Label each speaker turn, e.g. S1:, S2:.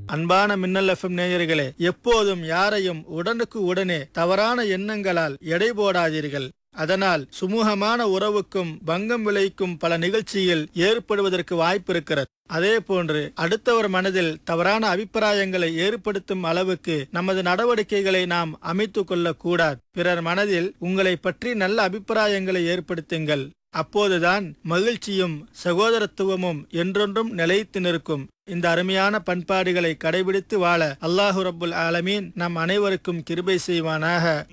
S1: அன்பான மின்னல் எஃப்எம் நேயர்களே எப்போதும் யாரையும் உடனுக்கு உடனே தவறான எண்ணங்களால் எடை போடாதீர்கள் அதனால் சுமூகமான உறவுக்கும் பங்கம் விளைக்கும் பல நிகழ்ச்சியில் ஏற்படுவதற்கு வாய்ப்பு இருக்கிறது அதே போன்று அடுத்தவர் மனதில் தவறான அபிப்பிராயங்களை ஏற்படுத்தும் அளவுக்கு நமது நடவடிக்கைகளை நாம் அமைத்துக் கொள்ளக் கூடாது பிறர் மனதில் உங்களை பற்றி நல்ல அபிப்பிராயங்களை ஏற்படுத்துங்கள் அப்போதுதான் மகிழ்ச்சியும் சகோதரத்துவமும் என்றொன்றும் நிலைத்து நிற்கும் இந்த அருமையான பண்பாடுகளை கடைபிடித்து வாழ அல்லாஹு ரப்புல் ஆலமீன் நம் அனைவருக்கும் கிருபை செய்வானாக